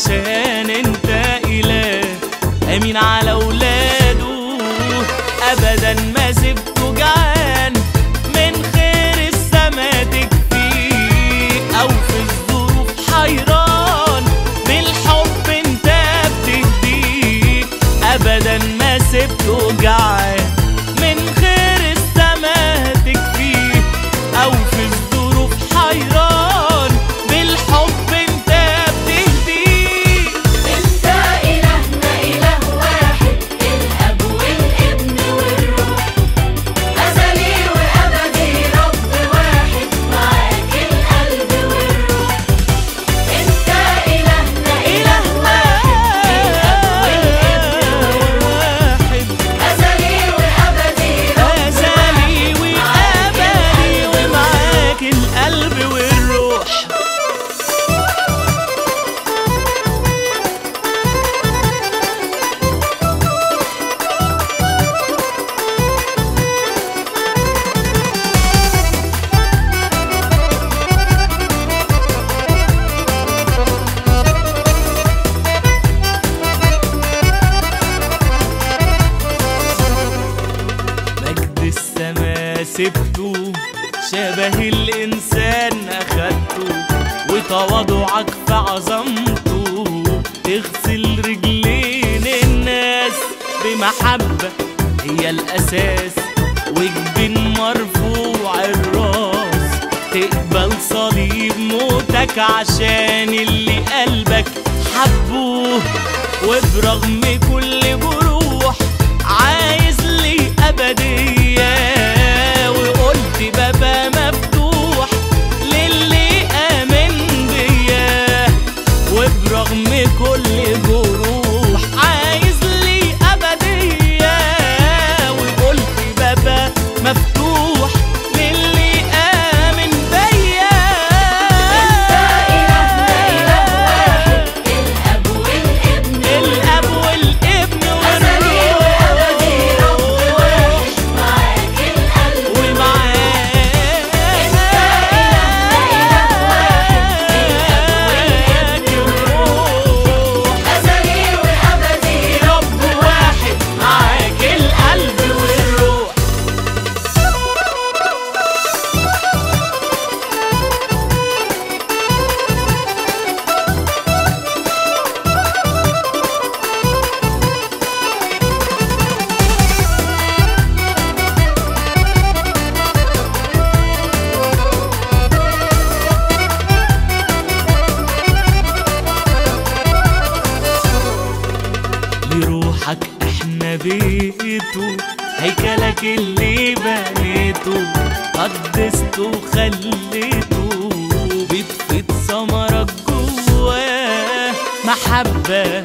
عشان انت اله امين على اولاده ابدا ما سبته جعان من خير السما تكفيه او في الظروف حيران بالحب انت بتهديه ابدا ما سبته جعان من خير السما تكفيه او في الظروف حيران بالحب انت بتهديه انت الهنا اله واحد الاب والابن والروح ازلي وابدي رب واحد معاك القلب والروح انت الهنا اله واحد الاب والابن والروح واحد ازلي وابدي رب أزلي وأبدي ومعاك القلب والروح مجد السما سبته شبه الإنسان أخدته وتواضعك في عظمته تغسل رجلين الناس بمحبة هي الأساس وجبين مرفوع الراس تقبل صليب موتك عشان اللي قلبك حبوه وبرغم كل جروح عايز لي أبدية وقلت بابا مفتوح للي آمن بيا وبرغم كل جروح عايز لي أبدية وقلت بابا مفتوح للي آمن بيا انت الهنا اله واحد الاب والابن الأب والابن ازلي وابدي رب واحد معاك القلب ومعاك انت الهنا اله واحد الاب والابن الروح ازلي وابدي رب واحد معاك القلب والروح لروحك احنا بيته هيكلك اللي بنيته قدسته وخليته بتفيض ثمرك جواه محبة